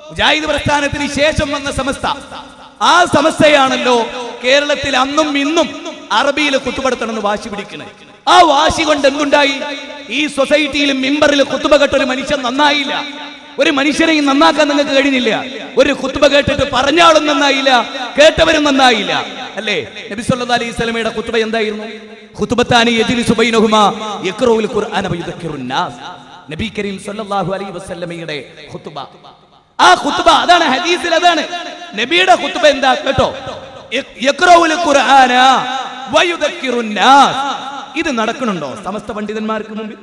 മുജാഹിദ് പ്രസ്ഥാനത്തിന് ശേഷം വന്ന സമസ്ത ആ സമസ്തയാണല്ലോ കേരളത്തിൽ അന്നും ഇന്നും അറബിയിൽ കുത്തുപെടുത്തണമെന്ന് വാശി പിടിക്കുന്നത് ആ വാശി കൊണ്ട് എന്തുണ്ടായി ഈ സൊസൈറ്റിയിലും മിമ്പറിൽ കുത്തുബ കേട്ട ഒരു മനുഷ്യൻ നന്നായില്ല ഒരു മനുഷ്യനെയും നന്നാക്കാൻ നിങ്ങൾക്ക് കഴിഞ്ഞില്ല ഒരു കുത്തുബ കേട്ടിട്ട് പറഞ്ഞാളും നന്നായില്ല കേട്ടവരും നന്നായില്ല അല്ലേ നബി സല്ലല്ലാഹു അലൈഹി സ്വലമയുടെ കുത്തുബ എന്തായിരുന്നു ഖുതുബത്താനി യജ്ലിസു ബൈനഹുമാ യഖറഉൽ ഖുർആന വയുദക്കിറുൻ നാസ് നബി കരീം സല്ലല്ലാഹു അലൈഹി വസല്ലമയുടെ ഖുതുബ ആ ഖുതുബ അതാണ് ഹദീസിൽ അതാണ് നബിയുടെ ഖുതുബ എന്താ കേട്ടോ യ- യഖറഉൽ ഖുർആന വയുദക്കിറുൻ നാസ് ഇത് നടക്കണുണ്ടോ സമസ്ത പണ്ഡിതന്മാർക്ക് മുമ്പിൽ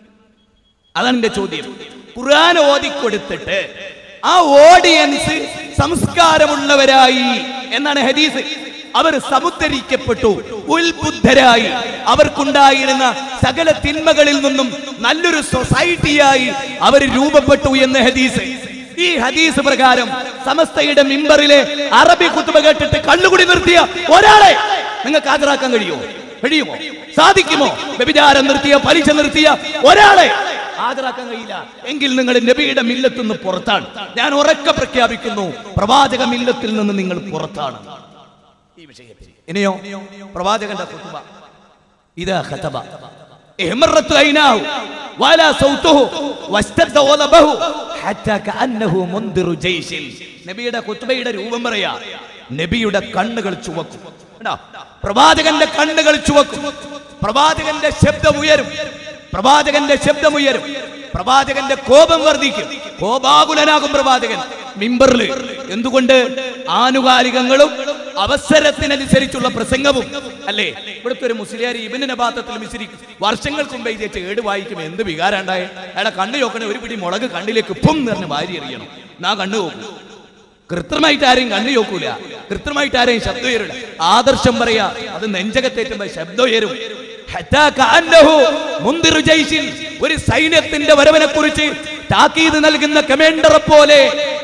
അതാണ് എന്റെ ചോദ്യം ഖുർആൻ ഓതിക്കൊടുത്തിട്ട് ആ ഓഡിയൻസ് സംസ്കാരമുള്ളവരായി എന്നാണ് ഹദീസ് അവർ സമുദ്ധരിക്കപ്പെട്ടു ഉത്ബുദ്ധരായി അവർക്കുണ്ടായിരുന്ന സകല തിന്മകളിൽ നിന്നും നല്ലൊരു സൊസൈറ്റിയായി അവർ രൂപപ്പെട്ടു എന്ന് ഹദീസ് ഈ ഹദീസ് പ്രകാരം സമസ്തയുടെ മിമ്പറിലെ അറബി കുത്തുബ കേട്ടിട്ട് കള്ളുകുടി നിർത്തിയ ഒരാളെ നിങ്ങൾക്ക് ഹാജരാക്കാൻ കഴിയുമോ കഴിയുമോ സാധിക്കുമോ വ്യഭിചാരം നിർത്തിയ പലിശ നിർത്തിയ ഒരാളെ ഹാജരാക്കാൻ കഴിയില്ല എങ്കിൽ നിങ്ങൾ നബിയുടെ മില്ലത്തിൽ നിന്ന് പുറത്താണ് ഞാൻ ഉറക്കെ പ്രഖ്യാപിക്കുന്നു പ്രവാചക മില്ലത്തിൽ നിന്ന് നിങ്ങൾ പുറത്താണ് ഈ വിഷയത്തിൽ ഇനിയോ പ്രവാചകന്റെ കുത്തുബ ഇതാ ഖതബ ഇഹ്മറത്തു ഐനാഹു വലാ സൗതുഹു വസ്തദ്ദ ഗളബഹു ഹത്താ കഅന്നഹു മുൻദിറു ജയ്ഷിൽ നബിയുടെ കുത്തുബയുടെ രൂപം പറയാ നബിയുടെ കണ്ണുകൾ ചുവക്കും കണ്ടോ? പ്രവാചകന്റെ കണ്ണുകൾ ചുവക്കും പ്രവാചകന്റെ ശബ്ദം ഉയരും പ്രവാചകന്റെ ശബ്ദം ഉയരും പ്രവാചകന്റെ കോപം വർദ്ധിക്കും കോപാകുലനാകും പ്രവാചകൻ മിമ്പറിൽ എന്തുകൊണ്ട് ആനുകാലികങ്ങളും അവസരത്തിനനുസരിച്ചുള്ള പ്രസംഗവും അല്ലേ ഇവിടുത്തെ ഒരു മുസ്ലിയാർ ഇബിന്റെ പാത്രത്തിൽ മിശ്രിക്കും വർഷങ്ങൾക്ക് മുമ്പ് എഴുതിയ ഏട് വായിക്കും എന്ത് വികാരണ്ടായ അയാളെ കണ്ണു നോക്കണേ ഒരു പിടി മുളക് കണ്ണിലേക്ക് പും എന്ന് വാരി എറിയണം നാ കണ്ണു നോക്കും കൃത്രിമമായിട്ട് ആരെയും കണ്ണു നോക്കൂല കൃത്രിമമായിട്ട് ആരെയും ശബ്ദം ഉയരില്ല ആദർശം പറയാ അത് നെഞ്ചകത്തേറ്റുമ്പോ ശബ്ദം ഉയരും ഹത്താ കഅന്നഹു മുൻദിറു ജയ്ഷിൻ. ഒരു സൈന്യത്തിന്റെ വരവിനെ കുറിച്ച് താക്കീത് നൽകുന്ന കമാൻഡറെ പോലെ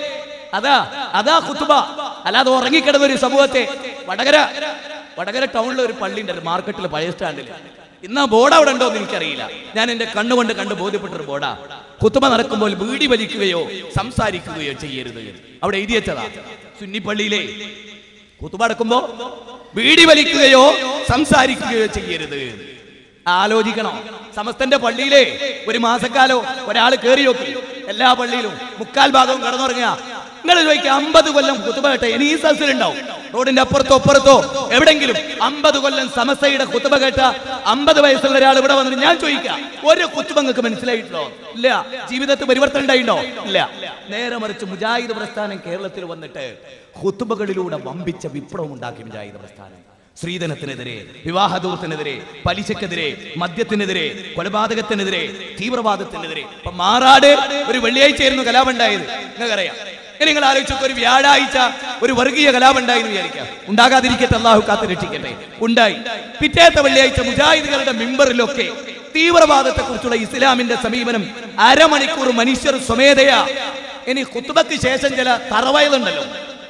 അതാ അതാ കുത്തുബ അല്ലാതെ ഉറങ്ങിക്കിടന്ന ഒരു സമൂഹത്തെ വടകര വടകര ടൗണിലെ ഒരു പള്ളി ഉണ്ട് മാർക്കറ്റിൽ പഴയ സ്റ്റാൻഡിൽ ഇന്ന് ആ ബോർഡ് അവിടെ ഉണ്ടോ എന്ന് എനിക്കറിയില്ല ഞാൻ എന്റെ കണ്ണുകൊണ്ട് കണ്ട് ബോധ്യപ്പെട്ടൊരു ബോർഡാ കുത്തുബ നടക്കുമ്പോൾ വീടി വലിക്കുകയോ സംസാരിക്കുകയോ ചെയ്യരുത് അവിടെ എഴുതി വെച്ചതാ സുന്നിപ്പള്ളിയിലെ കുത്തുബ നടക്കുമ്പോ വീടി വലിക്കുകയോ സംസാരിക്കുകയോ ചെയ്യരുത് ആലോചിക്കണം സമസ്തന്റെ പള്ളിയിലെ ഒരു മാസക്കാലോ ഒരാൾ കയറി നോക്കി എല്ലാ പള്ളിയിലും മുക്കാൽ ഭാഗവും കടന്നുറങ്ങുക നിങ്ങൾ ചോദിക്കുക അമ്പത് കൊല്ലം കുത്തുബ കേട്ടെ ഇനി ഈ സദസ്സിലുണ്ടാവും റോഡിന്റെ അപ്പുറത്തോ അപ്പുറത്തോ എവിടെങ്കിലും അമ്പത് കൊല്ലം സമസ്തയുടെ കുത്തുബ കേട്ട അമ്പത് വയസ്സുള്ള ഒരാൾ ഇവിടെ വന്നിട്ട് ഞാൻ ചോദിക്കാം ഒരു കുത്തുബ നിങ്ങൾക്ക് മനസ്സിലായിട്ടുണ്ടോ ഇല്ല ജീവിതത്തിൽ പരിവർത്തനം ഉണ്ടായിട്ടോ ഇല്ല നേരെ മറിച്ച് മുജാഹിദ് പ്രസ്ഥാനം കേരളത്തിൽ വന്നിട്ട് കുത്തുബകളിലൂടെ വമ്പിച്ച വിപ്ലവം ഉണ്ടാക്കി മുജാഹിദ് പ്രസ്ഥാനം സ്ത്രീധനത്തിനെതിരെ വിവാഹദൂർത്തിനെതിരെ പലിശക്കെതിരെ മദ്യത്തിനെതിരെ കൊലപാതകത്തിനെതിരെ തീവ്രവാദത്തിനെതിരെ ഇപ്പൊ മാറാട് ഒരു വെള്ളിയാഴ്ചയായിരുന്നു കലാപം ഉണ്ടായത് നിങ്ങൾക്കറിയാം ഇനി നിങ്ങൾ ആലോചിച്ചു ഒരു വ്യാഴാഴ്ച ഒരു വർഗീയ കലാപം ഉണ്ടായി എന്ന് വിചാരിക്കാം ഉണ്ടാകാതിരിക്കട്ടെ അള്ളാഹു കാത്തു രക്ഷിക്കട്ടെ ഉണ്ടായി പിറ്റേത്തെ വെള്ളിയാഴ്ച മുജാഹിദുകളുടെ മെമ്പറിലൊക്കെ തീവ്രവാദത്തെ കുറിച്ചുള്ള ഇസ്ലാമിന്റെ സമീപനം അരമണിക്കൂർ മനുഷ്യർ സ്വമേധയാ ഇനി കുത്തുബക്ക് ശേഷം ചില തറവയലുണ്ടല്ലോ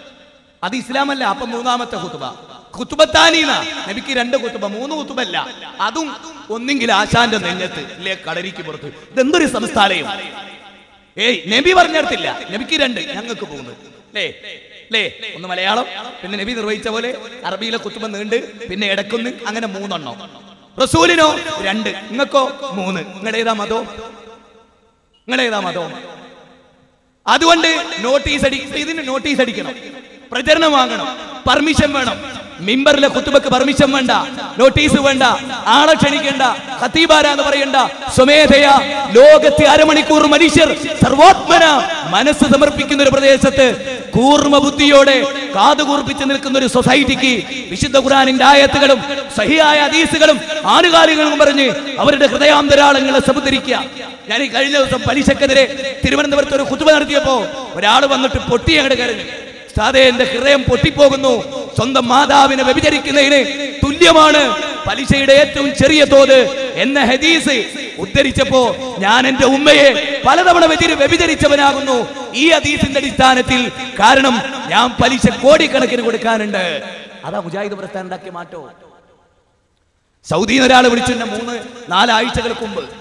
അത് ഇസ്ലാമല്ല അപ്പൊ മൂന്നാമത്തെ കുത്തുബ കുത്തുബത്താനീന നബിക്ക് രണ്ട് കുത്തുബ മൂന്ന് കുത്തുബല്ല അതും ഒന്നെങ്കിൽ ആശാന്റെ നെഞ്ഞത്ത് ഇല്ലേ കളരിക്ക് പുറത്ത് ഇതെന്തൊരു സംസ്ഥാനയും ഏയ് നബി പറഞ്ഞിടത്തില്ല നബിക്ക് രണ്ട് ഞങ്ങൾക്ക് മൂന്ന് അല്ലേ അല്ലേ ഒന്ന് മലയാളം പിന്നെ നബി നിർവഹിച്ച പോലെ അറബിയിലെ കുത്തുബ നീണ്ട് പിന്നെ ഇടക്കുന്ന് അങ്ങനെ മൂന്നെണ്ണം റസൂലിനോ രണ്ട് നിങ്ങൾക്കോ മൂന്ന് നിങ്ങളുടെ ഏതാ മതോ നിങ്ങളുടെ ഏതാ മതോ അതുകൊണ്ട് നോട്ടീസ് അടി ഇതിന് നോട്ടീസ് അടിക്കണം പ്രചരണം വാങ്ങണം പെർമിഷൻ വേണം മിമ്പറിലെ കുത്തുബക്ക് പെർമിഷൻ വേണ്ട നോട്ടീസ് വേണ്ട ആളെ ക്ഷണിക്കണ്ട ഖത്തീബാരാന്ന് പറയണ്ട സ്വമേധയ ലോകത്തെ അരമണിക്കൂർ മനുഷ്യർ സർവോത്മന മനസ്സ് സമർപ്പിക്കുന്ന ഒരു പ്രദേശത്ത് കൂർമ്മ ബുദ്ധിയോടെ കാതുകൂർപ്പിച്ച് നിൽക്കുന്ന ഒരു സൊസൈറ്റിക്ക് വിശുദ്ധ ഖുറാനിന്റെ ആയത്തുകളും സഹിയായ ഹദീസുകളും ആനുകാലികളും പറഞ്ഞ് അവരുടെ ഹൃദയാന്തരാളങ്ങളെ സമുദ്രിക്കുക ഞാൻ ഈ കഴിഞ്ഞ ദിവസം പലിശക്കെതിരെ തിരുവനന്തപുരത്ത് ഒരു കുത്തുബ നടത്തിയപ്പോ ഒരാൾ വന്നിട്ട് പൊട്ടി അങ്ങോട്ട് കരഞ്ഞു സാധേ എന്റെ ഹൃദയം പൊട്ടിപ്പോകുന്നു സ്വന്തം മാതാവിനെ വ്യഭിചരിക്കുന്നതിന് തുല്യമാണ് പലിശയുടെ ഏറ്റവും ചെറിയ തോത് എന്ന ഹദീസ് ഉദ്ധരിച്ചപ്പോ ഞാൻ എന്റെ ഉമ്മയെ പലതവണ വ്യതിരി വ്യഭിചരിച്ചവനാകുന്നു ഈ ഹദീസിന്റെ അടിസ്ഥാനത്തിൽ കാരണം ഞാൻ പലിശ കോടിക്കണക്കിന് കൊടുക്കാനുണ്ട് അതാ മുജാഹിദ് പ്രസ്ഥാനം ഉണ്ടാക്കിയ മാറ്റോ സൗദിയിൽ നിന്ന് ഒരാൾ വിളിച്ചു എന്നെ മൂന്ന് നാലാഴ്ചകൾക്ക് മുമ്പ്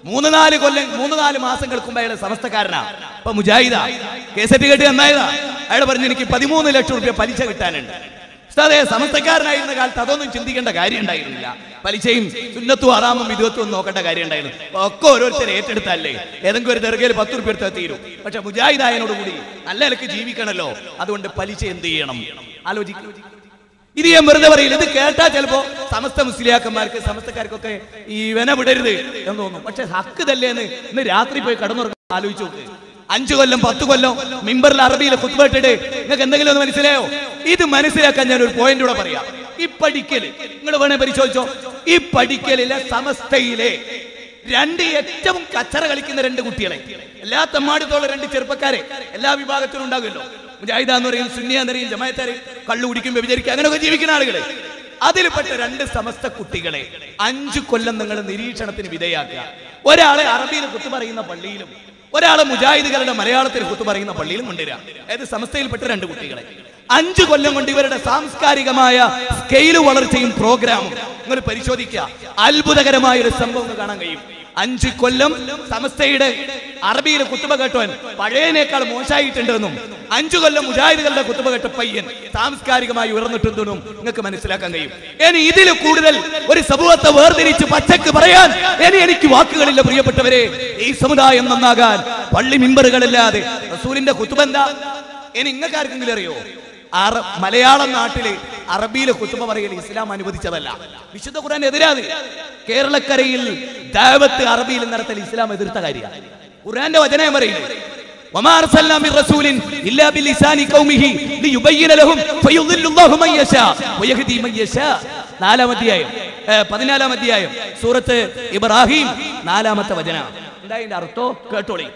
മൂന്ന് നാല് കൊല്ലം മൂന്ന് നാല് മാസങ്ങൾക്ക് മുമ്പ് അയാൾ സമസ്തക്കാരനാ ഇപ്പൊ മുജാഹിദ കേസറ്റ് കെട്ടി നന്നായതാ അയാൾ പറഞ്ഞു എനിക്ക് പതിമൂന്ന് ലക്ഷം റുപ്യ പലിശ കിട്ടാനുണ്ട് ഉസ്താദേ സമസ്തക്കാരനായിരുന്ന കാലത്ത് അതൊന്നും ചിന്തിക്കേണ്ട കാര്യം ഉണ്ടായിരുന്നില്ല പലിശയും സുന്നത്തും അറാമും വിധത്വം നോക്കേണ്ട കാര്യം ഉണ്ടായിരുന്നു ഒക്കെ ഓരോരുത്തർ ഏറ്റെടുത്തല്ലേ ഏതെങ്കിലും ഒരു ദർഗയിൽ പത്ത് റുപ്യ എടുത്താൽ തീരും പക്ഷെ മുജാഹിദായനോട് കൂടി നല്ല നിലക്ക് ജീവിക്കണല്ലോ അതുകൊണ്ട് പലിശ എന്ത് ചെയ്യണം ആലോചിക്കും ഇത് ഞാൻ വെറുതെ പറയില്ല ഇത് കേട്ടാ ചിലപ്പോ സമസ്ത മുസ്ലിയാക്കന്മാർക്ക് സമസ്തക്കാർക്കൊക്കെ ഈ വെന വിടരുത് എന്ന് തോന്നും പക്ഷെ ഹക്ക് തല്ലേ എന്ന് ഇന്ന് രാത്രി പോയി കടന്നുറങ്ങാൻ ആലോചിച്ച് നോക്ക് അഞ്ചു കൊല്ലം പത്ത് കൊല്ലം മിമ്പറിൽ അറബിയിൽ കുത്തുപെട്ടിട്ട് നിങ്ങൾക്ക് എന്തെങ്കിലും ഒന്ന് മനസ്സിലായോ ഇത് മനസ്സിലാക്കാൻ ഞാൻ ഒരു പോയിന്റ് കൂടെ പറയാം ഈ പഠിക്കല് നിങ്ങൾ വേണേ പരിശോധിച്ചോ ഈ പഠിക്കലിലെ സമസ്തയിലെ രണ്ട് ഏറ്റവും കച്ചറ കളിക്കുന്ന രണ്ട് കുട്ടികളെ എല്ലാ തെമ്മാടത്തോളം രണ്ട് ചെറുപ്പക്കാരെ എല്ലാ വിഭാഗത്തിലും ഉണ്ടാകുമല്ലോ മുജാഹിദ എന്ന് പറയും സുന്നിയ എന്ന് പറയും ജമായത്താര് കള്ളു കുടിക്കും വ്യഭിചരിക്കും അങ്ങനെയൊക്കെ ജീവിക്കുന്ന ആളുകള് അതിൽപ്പെട്ട രണ്ട് സമസ്ത കുട്ടികളെ അഞ്ചു കൊല്ലം നിങ്ങൾ നിരീക്ഷണത്തിന് വിധേയാക്കുക ഒരാളെ അറബിയിൽ കുത്തു പറയുന്ന പള്ളിയിലും ഒരാളെ മുജാഹിദുകളുടെ മലയാളത്തിൽ കുത്തു പറയുന്ന പള്ളിയിലും കൊണ്ടുവരിക അതായത് സമസ്തയിൽപ്പെട്ട രണ്ട് കുട്ടികളെ അഞ്ചു കൊല്ലം കൊണ്ട് ഇവരുടെ സാംസ്കാരികമായ സ്കെയില് വളർച്ചയും പ്രോഗ്രാമും നിങ്ങൾ പരിശോധിക്കുക അത്ഭുതകരമായ ഒരു സംഭവം നിങ്ങൾക്ക് കാണാൻ കഴിയും അഞ്ചു കൊല്ലം സമസ്തയുടെ അറബിയിലെ കുത്തുബ കേട്ടവൻ പഴയനേക്കാൾ മോശമായിട്ടുണ്ടെന്നും അഞ്ചു കൊല്ലം മുജാഹിദുകളുടെ കുത്തുബ കേട്ട പയ്യൻ സാംസ്കാരികമായി ഉയർന്നിട്ടുണ്ടെന്നും നിങ്ങൾക്ക് മനസ്സിലാക്കാൻ കഴിയും ഇനി ഇതിൽ കൂടുതൽ ഒരു സമൂഹത്തെ വേർതിരിച്ച് പച്ചക്ക് പറയാൻ ഇനി എനിക്ക് വാക്കുകളില്ല പ്രിയപ്പെട്ടവരെ ഈ സമുദായം നന്നാകാൻ പള്ളി മിമ്പറുകളില്ലാതെ റസൂലിന്റെ കുത്തുബ എന്താ ഇനി നിങ്ങൾക്ക് ആർക്കെങ്കിലും അറിയോ അറ മലയാളം നാട്ടില് അറബിയിലെ കുത്തുബ പറയൽ ഇസ്ലാം അനുവദിച്ചതല്ല വിശുദ്ധ ഖുർആൻ എതിരാത് കേരളക്കരയിൽ ദാവത്ത് അറബിയിൽ നടത്തൽ ഇസ്ലാം എതിർത്ത കാര്യമാണ് ഖുർആന്റെ വചനം പറയുന്നത് وما أرسلنا من رسول إلا بلسان قومه ليبين لهم فيضل الله من يشاء ويهدي من يشاء നാലാം അധ്യായം ഏ, പതിനാലാം അധ്യായം സൂറത്ത് ഇബ്രാഹിം നാലാമത്തെ വചന എന്താ അതിന്റെ അർത്ഥോ കേട്ടോളി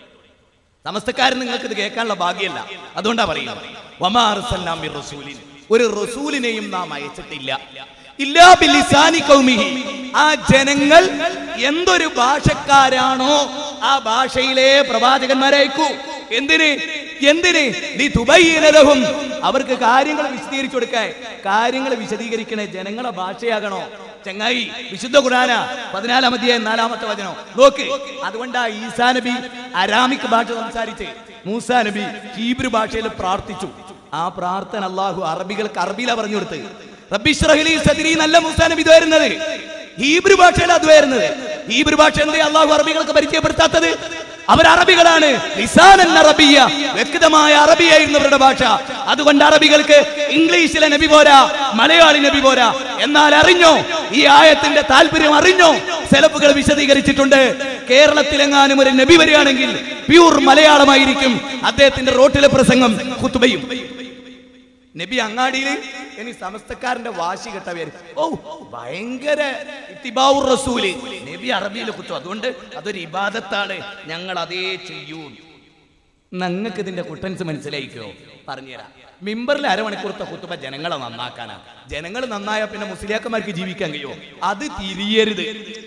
സമസ്തക്കാരൻ നിങ്ങൾക്ക് ഇത് കേൾക്കാനുള്ള ഭാഗ്യമല്ല അതുകൊണ്ടാ പറയുന്നത് വമാ അർസൽനാ മിർ റസൂലിൻ. ഒരു റസൂലിനെയും നാം അയച്ചിട്ടില്ല ഇല്ലാ ബിലിസാനി ഖൗമിഹി. ആ ജനങ്ങൾ എന്തൊരു ഭാഷക്കാരാണോ ആ ഭാഷയിലെ പ്രവാചകന്മാരെ അയക്കൂ എന്തിന് എന്തിന് നീ തുബയ്യനലഹും അവർക്ക് കാര്യങ്ങൾ വിശദീകരിച്ചു കൊടുക്കാൻ കാര്യങ്ങൾ വിശദീകരിക്കണേ ജനങ്ങളെ ഭാഷയാകണോ ചങ്ങായി വിശുദ്ധ ഖുർആന പതിനാലാം അധ്യായം നാലാമത്തെ വചനം നോക്ക് അതുകൊണ്ടാ ഈസാ നബി അരാമിക് ഭാഷ സംസാരിച്ച് മൂസാ നബി ഹീബ്രു ഭാഷയിൽ പ്രാർത്ഥിച്ചു ആ പ്രാർത്ഥന അള്ളാഹു അറബികൾക്ക് അറബിയിലാ പറഞ്ഞു കൊടുത്ത് റബ്ബിഷ്റഹ്ലി സദ്രി നല്ല മൂസാ നബി ഇത് വരുന്നത് ഹീബ്രു ഭാഷയിൽ അത് വരുന്നത് ഹീബ്രു ഭാഷ എന്തേ അള്ളാഹു അറബികൾക്ക് പരിചയപ്പെടുത്താത്തത് അവർ അറബികളാണ് ലിസാനൻ അറബിയ വ്യക്തമായ അറബിയായിരുന്നു അവരുടെ ഭാഷ അതുകൊണ്ട് അറബികൾക്ക് ഇംഗ്ലീഷിലെ നബി പോരാ മലയാളി നബി പോരാ എന്നാൽ അറിഞ്ഞോ ഈ ആയത്തിന്റെ താല്പര്യം അറിഞ്ഞോ സെലഫുകൾ വിശദീകരിച്ചിട്ടുണ്ട് കേരളത്തിലെങ്ങാനും ഒരു നബി വരികയാണെങ്കിൽ പ്യൂർ മലയാളമായിരിക്കും അദ്ദേഹത്തിന്റെ റോട്ടിലെ പ്രസംഗം കുത്തുബയും നബി അങ്ങാടിയിൽ ഇനി സമസ്തക്കാരന്റെ വാശി കെട്ടവര് ഓ ഭയങ്കര ഇത്തിബാവുർ റസൂല് നബി അറബിയിൽ കുത്തു അതുകൊണ്ട് അതൊരു ഇബാദത്താണ് ഞങ്ങൾ അതേ ചെയ്യൂ ഞങ്ങൾക്ക് ഇതിന്റെ കുട്ടൻസ് മനസ്സിലായിക്കോ പറഞ്ഞുതരാം മിമ്പറിൽ അരമണിക്കൂറത്തെ കുത്തുമ്പോ ജനങ്ങളെ നന്നാക്കാനാ ജനങ്ങൾ നന്നായ പിന്നെ മുസ്ലിയാക്കന്മാർക്ക് ജീവിക്കാൻ കഴിയോ അത് തിരിയരുത്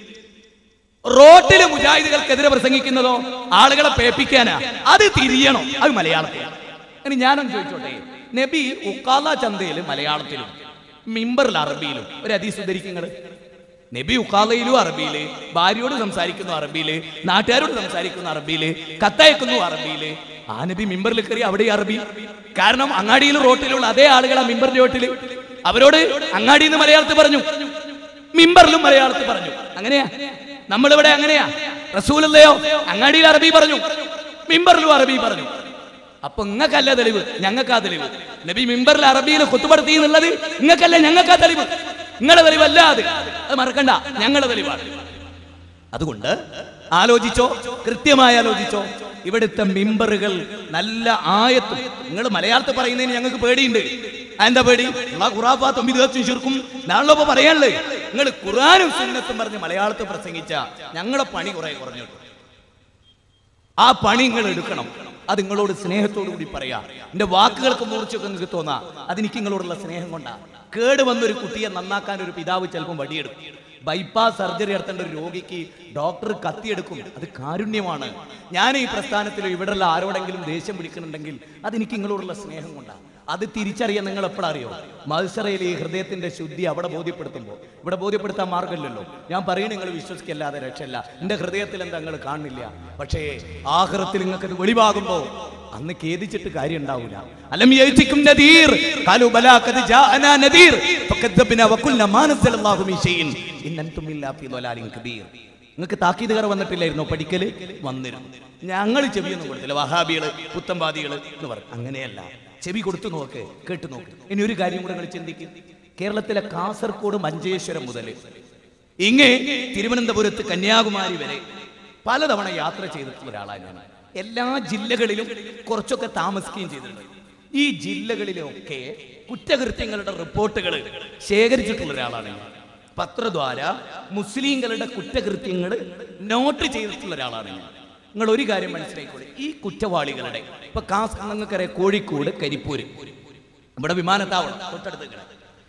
റോട്ടില് മുജാഹിദുകൾക്കെതിരെ പ്രസംഗിക്കുന്നതോ ആളുകളെ പേപ്പിക്കാനാ അത് തിരിയണം അത് മലയാളത്തിലാണ് ഇനി ഞാനൊന്ന് ചോദിച്ചോട്ടെ നബി ഉക്കാല ചന്തയിൽ മലയാളത്തിലും മിമ്പറിൽ അറബിയിലും ഒരു അതീസ് ഉദ്ധരിക്കുന്നത് നബി ഉക്കാലയിലും അറബിയില് ഭാര്യയോട് സംസാരിക്കുന്നു അറബിയില് നാട്ടുകാരോട് സംസാരിക്കുന്നു അറബിയില് കത്തയക്കുന്നു അറബിയില് ആ നബി മിമ്പറിൽ കയറി അവിടെ അറബി കാരണം അങ്ങാടിയിലും റോട്ടിലുള്ള അതേ ആളുകളാ മിമ്പറിന്റെ റോട്ടില് അവരോട് അങ്ങാടിയിൽ നിന്ന് മലയാളത്തിൽ പറഞ്ഞു മിമ്പറിലും മലയാളത്തിൽ പറഞ്ഞു അങ്ങനെയാ നമ്മളിവിടെ അങ്ങനെയാ റസൂലല്ലയോ അങ്ങാടിയിൽ അറബി പറഞ്ഞു മിമ്പറിലും അറബി പറഞ്ഞു അപ്പൊ ഇങ്ങക്കല്ല തെളിവ് ഞങ്ങൾക്കാ തെളിവ് നബി മിമ്പറിൽ അറബിയിൽ കുത്തുപടുത്തി എന്നുള്ളത് ഇങ്ങക്കല്ല ഞങ്ങൾക്കാ തെളിവ് നിങ്ങളെ തെളിവല്ല അത് അത് മറക്കണ്ട ഞങ്ങളുടെ തെളിവാണ് അതുകൊണ്ട് ആലോചിച്ചോ കൃത്യമായി ആലോചിച്ചോ ഇവിടുത്തെ മിമ്പറുകൾ നല്ല ആയത്തും നിങ്ങൾ മലയാളത്തിൽ പറയുന്നതിന് ഞങ്ങൾക്ക് പേടിയുണ്ട് ആ എന്താ പേടി നിങ്ങളാ ഖുറാഫാത്തും വിധത്തും ചുരുക്കും നാളിലപ്പോ പറയാനുള്ളത് നിങ്ങൾ ഖുറാനും സുന്നത്തും പറഞ്ഞ് മലയാളത്തിൽ പ്രസംഗിച്ച ഞങ്ങളെ പണി കുറെ കുറഞ്ഞു കിട്ടും. ആ പണി നിങ്ങൾ എടുക്കണം അത് നിങ്ങളോട് സ്നേഹത്തോടു കൂടി പറയാ എന്റെ വാക്കുകൾക്ക് മൂർച്ചയൊക്കെ നിങ്ങൾക്ക് തോന്നാ അതെനിക്ക് നിങ്ങളോടുള്ള സ്നേഹം കൊണ്ടാ കേട് വന്നൊരു കുട്ടിയെ നന്നാക്കാൻ ഒരു പിതാവ് ചിലപ്പം വടിയെടുക്കും ബൈപ്പാസ് സർജറി നടത്തേണ്ട ഒരു രോഗിക്ക് ഡോക്ടർ കത്തിയെടുക്കും അത് കാരുണ്യമാണ് ഞാൻ ഈ പ്രസ്ഥാനത്തിൽ ഇവിടെയുള്ള ആരോടെങ്കിലും ദേഷ്യം പിടിക്കുന്നുണ്ടെങ്കിൽ അതെനിക്ക് നിങ്ങളോടുള്ള സ്നേഹം കൊണ്ടാണ് അത് തിരിച്ചറിയാൻ നിങ്ങൾ എപ്പോഴറിയോ മത്സരയിൽ ഈ ഹൃദയത്തിന്റെ ശുദ്ധി അവിടെ ബോധ്യപ്പെടുത്തുമ്പോൾ ഇവിടെ ബോധ്യപ്പെടുത്താൻ മാർഗമില്ലല്ലോ ഞാൻ പറയും നിങ്ങൾ വിശ്വസിക്കല്ലാതെ രക്ഷയില്ല എന്റെ ഹൃദയത്തിൽ എന്താ നിങ്ങൾ കാണില്ല പക്ഷേ ആഹ്റത്തിൽ നിങ്ങൾക്ക് അത് വെളിവാകുമ്പോൾ അന്ന് ഖേദിച്ചിട്ട് കാര്യം ഉണ്ടാവില്ല അലം യഅതികും നദീർ ഖാലു ബലാ ഖദ് ജാഅനാ നദീർ ഫകദ്ദബ്നാ വഖുൽനാ മാ നസ്സലല്ലാഹു മിൻ ഷൈഇൻ ഇൻ അൻതും ഇല്ലാ ഫീ ളലാലിൻ കബീർ നിങ്ങൾക്ക് താക്കീതുകാർ വന്നിട്ടില്ലായിരുന്നോ പഠിക്കല് വന്നിരുന്നു ഞങ്ങൾ ചെവിയൊന്നും കൊടുത്തില്ല വഹാബികള് പുത്തംവാദികള് എന്ന് പറയും അങ്ങനെയല്ല ചെവി കൊടുത്തു നോക്ക് കേട്ടു നോക്ക് ഇനി ഒരു കാര്യം കൂടെ നിങ്ങൾ ചിന്തിക്കും കേരളത്തിലെ കാസർഗോഡ് മഞ്ചേശ്വരം മുതൽ ഇങ്ങേ തിരുവനന്തപുരത്ത് കന്യാകുമാരി വരെ പലതവണ യാത്ര ചെയ്തിട്ടുള്ള ഒരാളാണ് ഞാൻ എല്ലാ ജില്ലകളിലും കുറച്ചൊക്കെ താമസിക്കുകയും ചെയ്തിട്ടുണ്ട് ഈ ജില്ലകളിലൊക്കെ കുറ്റകൃത്യങ്ങളുടെ റിപ്പോർട്ടുകൾ ശേഖരിച്ചിട്ടുള്ള ഒരാളാണ് ഞാൻ പത്രദ്വാര മുസ്ലിങ്ങളുടെ കുറ്റകൃത്യങ്ങൾ നോട്ട് ചെയ്തിട്ടുള്ള ഒരാളാണ് ഞാൻ നിങ്ങൾ ഒരു കാര്യം മനസ്സിലാക്കിക്കോളി ഈ കുറ്റവാളികളുടെ ഇപ്പൊ കാസ് നിങ്ങൾക്കറിയാം കോഴിക്കോട് കരിപ്പൂര് ഇവിടെ വിമാനത്താവളം തൊട്ടടുത്ത് കിടക്കും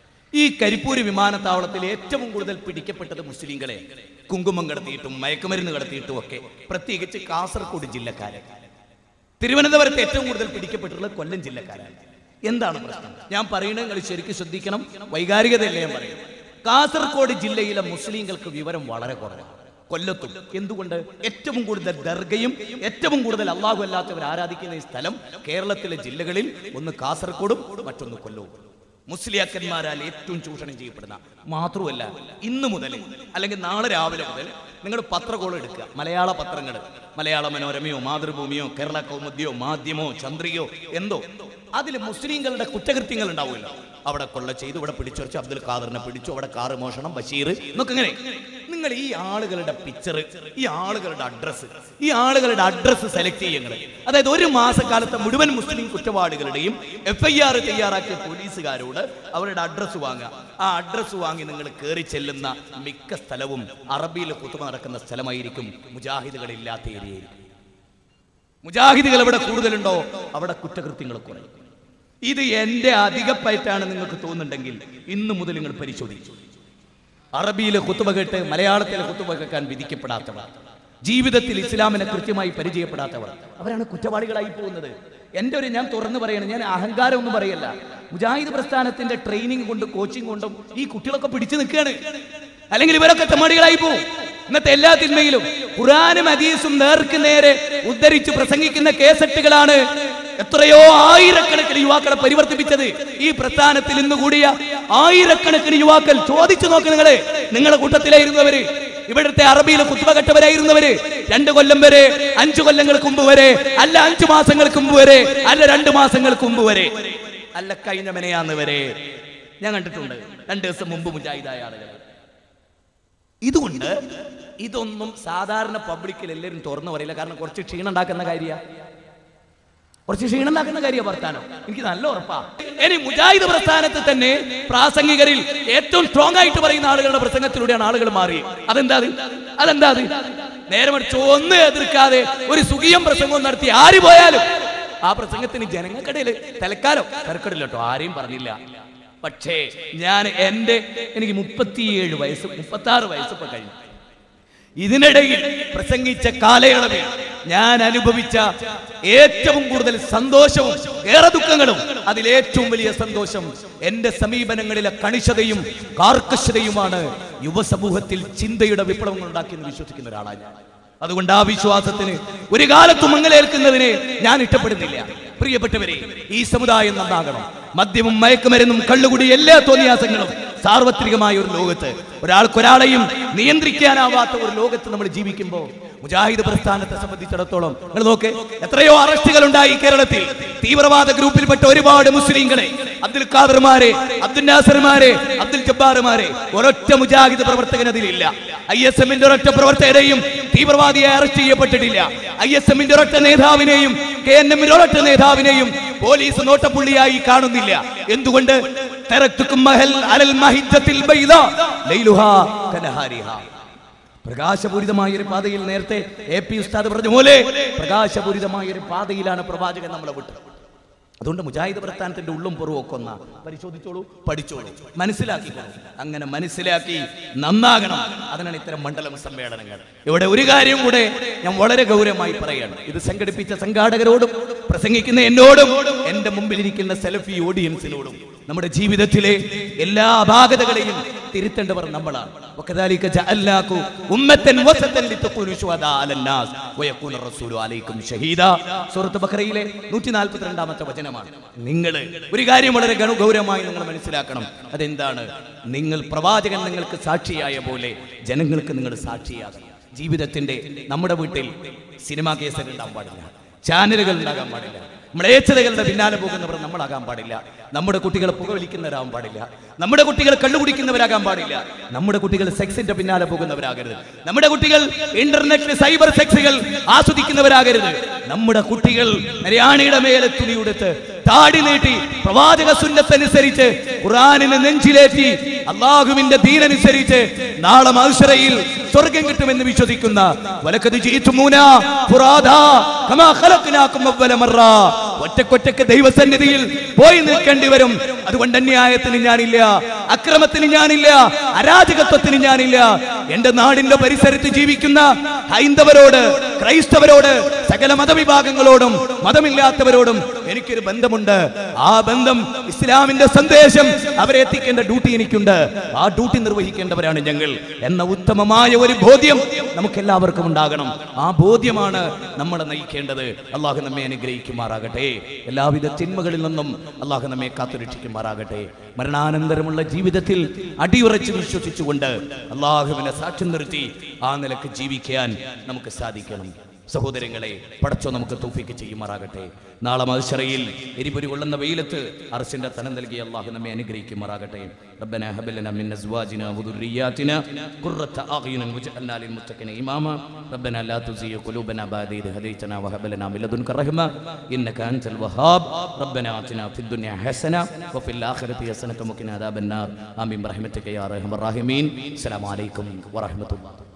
ഈ കരിപ്പൂര് വിമാനത്താവളത്തിൽ ഏറ്റവും കൂടുതൽ പിടിക്കപ്പെട്ടത് മുസ്ലിങ്ങളെ കുങ്കുമം കടത്തിയിട്ടും മയക്കുമരുന്ന് കടത്തിയിട്ടും ഒക്കെ പ്രത്യേകിച്ച് കാസർഗോഡ് ജില്ലക്കാരെ തിരുവനന്തപുരത്ത് ഏറ്റവും കൂടുതൽ പിടിക്കപ്പെട്ടിട്ടുള്ളത് കൊല്ലം ജില്ലക്കാരാണ് എന്താണ് പ്രശ്നം ഞാൻ പറയുന്നത് നിങ്ങൾ ശരിക്കും ശ്രദ്ധിക്കണം വൈകാരികതയല്ലേ ഞാൻ പറയും കാസർഗോഡ് ജില്ലയിലെ മുസ്ലിങ്ങൾക്ക് വിവരം വളരെ കുറവാണ് കൊല്ലത്തും എന്തുകൊണ്ട് ഏറ്റവും കൂടുതൽ ദർഗയും ഏറ്റവും കൂടുതൽ അള്ളാഹു അല്ലാത്തവർ ആരാധിക്കുന്ന ഈ സ്ഥലം കേരളത്തിലെ ജില്ലകളിൽ ഒന്ന് കാസർഗോഡും മറ്റൊന്ന് കൊല്ലവും മുസ്ലിയാക്കന്മാരാൽ ഏറ്റവും ചൂഷണം ചെയ്യപ്പെടുന്ന മാത്രമല്ല ഇന്ന് മുതൽ അല്ലെങ്കിൽ നാളെ രാവിലെ മുതൽ നിങ്ങൾ പത്രകോളം എടുക്കുക മലയാള പത്രങ്ങൾ മലയാള മനോരമയോ മാതൃഭൂമിയോ കേരള കൗമുദിയോ മാധ്യമോ ചന്ദ്രികയോ എന്തോ അതിൽ മുസ്ലിങ്ങളുടെ കുറ്റകൃത്യങ്ങൾ ഉണ്ടാവുമല്ലോ അവിടെ കൊള്ള ചെയ്തു ഇവിടെ പിടിച്ചുവച്ച് അബ്ദുൽ ഖാദറിനെ പിടിച്ചു അവിടെ കാറ് മോഷണം ബഷീർ എന്നൊക്കെ ഇങ്ങനെ നിങ്ങൾ ഈ ആളുകളുടെ പിക്ചർ ഈ ആളുകളുടെ അഡ്രസ്സ് ഈ ആളുകളുടെ അഡ്രസ്സ് സെലക്ട് ചെയ്യുന്നത് അതായത് ഒരു മാസക്കാലത്തെ മുഴുവൻ മുസ്ലിം കുറ്റവാളികളുടെയും എഫ് ഐ ആർ തയ്യാറാക്കിയ പോലീസുകാരോട് അവരുടെ അഡ്രസ്സ് വാങ്ങുക ആ അഡ്രസ്സ് വാങ്ങി നിങ്ങൾ കയറി ചെല്ലുന്ന മിക്ക സ്ഥലവും അറബിയിൽ കുത്തുമ നടക്കുന്ന സ്ഥലമായിരിക്കും മുജാഹിദുകളില്ലാത്ത ഏരിയയായിരിക്കും മുജാഹിദുകൾ എവിടെ കൂടുതലുണ്ടോ അവിടെ കുറ്റകൃത്യങ്ങൾ കുറയും ഇത് എന്റെ അധികപ്പയറ്റാണ് നിങ്ങൾക്ക് തോന്നുന്നുണ്ടെങ്കിൽ ഇന്ന് മുതൽ നിങ്ങൾ പരിശോധിച്ചു അറബിയിലെ കുത്തുബ കേട്ട് മലയാളത്തിലെ കുത്തുബ കേൾക്കാൻ വിധിക്കപ്പെടാത്തവർ ജീവിതത്തിൽ ഇസ്ലാമിനെ കൃത്യമായി പരിചയപ്പെടാത്തവർ അവരാണ് കുറ്റവാളികളായി പോകുന്നത് എൻ്റെ ഒരു ഞാൻ തുറന്നു പറയണം ഞാൻ അഹങ്കാരം ഒന്നും പറയല്ല മുജാഹിദ് പ്രസ്ഥാനത്തിന്റെ ട്രെയിനിങ് കൊണ്ടും കോച്ചിങ് കൊണ്ടും ഈ കുട്ടികളൊക്കെ പിടിച്ചു നിൽക്കുകയാണ് അല്ലെങ്കിൽ ഇവരൊക്കെ തെമ്മാടികളായി പോകും ഇന്നത്തെ എല്ലാ തിന്മയിലും ഖുറാനും ഹദീസും നേർക്ക് നേരെ ഉദ്ധരിച്ച് പ്രസംഗിക്കുന്ന കേസറ്റുകളാണ് എത്രയോ ആയിരക്കണക്കിന് യുവാക്കളെ പരിവർത്തിപ്പിച്ചത് ഈ പ്രസ്ഥാനത്തിൽ ഇന്ന് കൂടിയ ആയിരക്കണക്കിന് യുവാക്കൾ ചോദിച്ചു നോക്ക് നിങ്ങളെ നിങ്ങളുടെ കൂട്ടത്തിലായിരുന്നവര് ഇവിടുത്തെ അറബിയിൽ കുത്തുവ കെട്ടവരായിരുന്നവര് രണ്ട് കൊല്ലം വരെ അഞ്ചു കൊല്ലങ്ങൾക്ക് മുമ്പ് വരെ അല്ല അഞ്ചു മാസങ്ങൾക്ക് മുമ്പ് വരെ അല്ല രണ്ട് മാസങ്ങൾക്ക് മുമ്പ് വരെ അല്ല കഴിഞ്ഞ മെനയാന്ന് വരെ ഞാൻ കണ്ടിട്ടുണ്ട് രണ്ട് ദിവസം മുമ്പ് മുജാഹിദായ ആളുകൾ ഇതുകൊണ്ട് ഇതൊന്നും സാധാരണ പബ്ലിക്കിൽ എല്ലാവരും തുറന്നു പറയില്ല കാരണം കുറച്ച് ക്ഷീണം ഉണ്ടാക്കുന്ന കാര്യമാണ് കുറച്ച് ക്ഷീണം ഉണ്ടാക്കുന്ന കാര്യം വർത്താനം എനിക്ക് നല്ല ഉറപ്പാ ഇനി മുജാഹിദ് പ്രസ്ഥാനത്ത് തന്നെ പ്രാസംഗികരിൽ ഏറ്റവും സ്ട്രോങ് ആയിട്ട് പറയുന്ന ആളുകളുടെ പ്രസംഗത്തിലൂടെയാണ് ആളുകൾ മാറി അതെന്താ അത് അതെന്താ അത് നേരെ മറിച്ച് ഒന്ന് എതിർക്കാതെ ഒരു സുഖിയം പ്രസംഗം നടത്തി ആര് പോയാലും ആ പ്രസംഗത്തിന് ജനങ്ങൾക്കിടയിൽ തലക്കാലം തിരക്കടില്ല കേട്ടോ ആരെയും പറഞ്ഞില്ല പക്ഷേ ഞാൻ എൻ്റെ എനിക്ക് മുപ്പത്തിയേഴ് വയസ്സ് മുപ്പത്തി ആറ് വയസ്സ് ഇപ്പൊ കഴിഞ്ഞു ഇതിനിടയിൽ പ്രസംഗിച്ച കാലയളവിൽ ഞാൻ അനുഭവിച്ച ഏറ്റവും കൂടുതൽ സന്തോഷവും ഏറെ ദുഃഖങ്ങളും അതിലേറ്റവും വലിയ സന്തോഷം എന്റെ സമീപനങ്ങളിലെ കണിശതയും കാർക്കശതയുമാണ് യുവസമൂഹത്തിൽ ചിന്തയുടെ വിപ്ലവങ്ങൾ ഉണ്ടാക്കിയെന്ന് വിശ്വസിക്കുന്ന ഒരാളാണ് ഞാൻ അതുകൊണ്ട് ആ വിശ്വാസത്തിന് ഒരു കാലത്തും മങ്ങലേൽക്കുന്നതിനെ ഞാൻ ഇഷ്ടപ്പെടുന്നില്ല പ്രിയപ്പെട്ടവരെ ഈ സമുദായം നന്നാകണം മദ്യവും മയക്കുമരുന്നും കള്ളുകുടി എല്ലാ തോന്നിയാസങ്ങളും സാർവത്രികമായ ഒരു ലോകത്ത് ഒരാൾക്കൊരാളെയും നിയന്ത്രിക്കാനാവാത്ത ഒരു ലോകത്ത് നമ്മൾ ജീവിക്കുമ്പോൾ മുജാഹിദ് പ്രസ്ഥാനത്തെ സംബന്ധിച്ചിടത്തോളം നിങ്ങൾ നോക്ക് എത്രയോ അറസ്റ്റുകൾ ഉണ്ടായി കേരളത്തിൽ തീവ്രവാദ ഗ്രൂപ്പിൽപ്പെട്ട ഒരുപാട് മുസ്ലിങ്ങളെ അബ്ദുൽ ഖാദർമാരെ അബ്ദുൽ നാസർമാരെ അബ്ദുൽ ജബ്ബാർമാരെ ഒരൊറ്റ മുജാഹിദ് പ്രവർത്തകൻ അതിലില്ല ഐ എസ് എമ്മിന്റെ ഒരൊറ്റ പ്രവർത്തകരെയും തീവ്രവാദിയെ അറസ്റ്റ് ചെയ്യപ്പെട്ടിട്ടില്ല ഐ എസ് എമ്മിന്റെ ഒരൊറ്റ നേതാവിനെയും കെ എൻ എമ്മിന്റെ ഒരൊറ്റ നേതാവിനെയും പോലീസ് നോട്ടപ്പുള്ളിയായി കാണുന്നില്ല എന്തുകൊണ്ട് തരത്തുക്കും മഹൽ അലൽ മഹിജ്ജത്തിൽ ബൈദാ ലൈലുഹാ കനഹാരിഹാ പ്രകാശപൂരിതമായ ഒരു പാതയിൽ നേരത്തെ എ പി ഉസ്താദ് പറഞ്ഞ പോലെ പ്രകാശപൂരിതമായ ഒരു പാതയിലാണ് പ്രവാചകൻ നമ്മളെ വിട്ടത് അതുകൊണ്ട് മുജാഹിദ് പ്രസ്ഥാനത്തിന്റെ ഉള്ളും പുറവും ഒക്കെ ഒന്നാ പരിശോധിച്ചോളൂ പഠിച്ചോളൂ മനസ്സിലാക്കിക്കോളൂ അങ്ങനെ മനസ്സിലാക്കി നന്നാകണം അതിനാണ് ഇത്തരം മണ്ഡലം സമ്മേളനങ്ങൾ ഇവിടെ ഒരു കാര്യം കൂടെ ഞാൻ വളരെ ഗൗരവമായി പറയാണ് ഇത് സംഘടിപ്പിച്ച സംഘാടകരോടും പ്രസംഗിക്കുന്ന എന്നോടും എന്റെ മുമ്പിലിരിക്കുന്ന സെൽഫി ഓഡിയൻസിനോടും നമ്മുടെ ജീവിതത്തിലെ എല്ലാ അപാകതകളെയും തിരുത്തേണ്ടവർ നമ്മളാണ് وكذلك جعلناكم أمة وسطا لتكونوا شهداء على الناس ويكون الرسول عليكم شهيدا സൂറത്ത് ബഖറയിലെ നൂറ്റി നാൽപ്പത്തിരണ്ടാമത്തെ വചനമാണ് നിങ്ങൾ ഒരു കാര്യം വളരെ ഗൗ- ഗൗരവമായി നിങ്ങൾ മനസ്സിലാക്കണം അതെന്താണ് നിങ്ങൾ പ്രവാചകൻ നിങ്ങൾക്ക് സാക്ഷിയായ പോലെ ജനങ്ങൾക്ക് നിങ്ങൾ സാക്ഷിയാകണം ജീവിതത്തിന്റെ നമ്മുടെ വീട്ടിൽ സിനിമാ കേസുകൾ ഉണ്ടാകാൻ പാടില്ല ചാനലുകൾ ഉണ്ടാകാൻ പാടില്ല മ്ലേച്ഛതകളുടെ പിന്നാലെ പോകുന്നവർ നമ്മളാകാൻ പാടില്ല നമ്മുടെ കുട്ടികൾ പുകവലിക്കുന്നവരാകാൻ പാടില്ല നമ്മുടെ കുട്ടികൾ കള്ളുകുടിക്കുന്നവരാകാൻ പാടില്ല നമ്മുടെ കുട്ടികൾ സെക്സിന്റെ പിന്നാലെ പോകുന്നവരാകരുത് നമ്മുടെ കുട്ടികൾ ഇന്റർനെറ്റിൽ സൈബർ സെക്സുകൾ ആസ്വദിക്കുന്നവരാകരുത് നമ്മുടെ കുട്ടികൾ നരയാണിയുടെ മേലെ തുണിയുടുത്ത് താടി നീട്ടി പ്രവാചക സുന്നത്തനുസരിച്ച് ഖുറാനിനെ നെഞ്ചിലേറ്റി അള്ളാഹുവിന്റെ ദീനനുസരിച്ച് നാളെ മത്സരയിൽ സ്വർഗം കിട്ടുമെന്ന് വിശ്വസിക്കുന്ന വലക്കത് ജീത്തുമൂന ഫുറാദാ കമാ ഖലഖ്നാകും അവ്വല മറ ഒറ്റക്കൊറ്റക്ക് ദൈവസന്നിധിയിൽ പോയി നിൽക്കേണ്ടി വരും അതുകൊണ്ട് അന്യായത്തിന് ഞാനില്ല അക്രമത്തിന് ഞാനില്ല അരാജകത്വത്തിന് ഞാനില്ല എന്റെ നാടിന്റെ പരിസരത്ത് ജീവിക്കുന്ന ഹൈന്ദവരോട് ക്രൈസ്തവരോട് സകല മതവിഭാഗങ്ങളോടും മതമില്ലാത്തവരോടും എനിക്കൊരു ബന്ധമുണ്ട് ആ ബന്ധം ഇസ്ലാമിന്റെ സന്ദേശം അവരെ എത്തിക്കേണ്ട ഡ്യൂട്ടി എനിക്കുണ്ട് ആ ഡ്യൂട്ടി നിർവഹിക്കേണ്ടവരാണ് ഞങ്ങൾ എന്ന ഉത്തമമായ ഒരു ബോധ്യം നമുക്ക് എല്ലാവർക്കും ഉണ്ടാകണം ആ ബോധ്യമാണ് നമ്മളെ നയിക്കേണ്ടത് അള്ളാഹു നമ്മെ അനുഗ്രഹിക്കുമാറാകട്ടെ എല്ലാവിധ തിന്മകളിൽ നിന്നും അള്ളാഹു നമ്മെ കാത്തുരക്ഷിക്കുമാറാകട്ടെ മരണാനന്തരമുള്ള ജീവിതത്തിൽ അടിയുറച്ച് വിശ്വസിച്ചുകൊണ്ട് അള്ളാഹുവിനെ സാക്ഷ്യം നിർത്തി ആ നിലക്ക് ജീവിക്കാൻ നമുക്ക് സാധിക്കണം സഹോദരങ്ങളെ പടച്ചോ നമുക്ക് തൗഫീക്ക് ചെയ്യുമാറാകട്ടെ നാളെ മത്സരയിൽ എരിപൊരി കൊള്ളുന്ന വെയിലത്ത് അർസിന്റെ തനം നൽകി അള്ളാഹു നമ്മെ അനുഗ്രഹിക്കുമാറാകട്ടെ ربنا هب لنا من ازواجنا وذرياتنا قرة اعين واجعلنا للمتقين اماما ربنا لا تزغ قلوبنا بعد إذ هديتنا وهب لنا من لدنك رحمة انك انت الوهاب ربنا آتنا في الدنيا حسنة وفي الآخرة حسنة وقنا عذاب النار آمين برحمتك يا ارحم الراحمين السلام عليكم ورحمة الله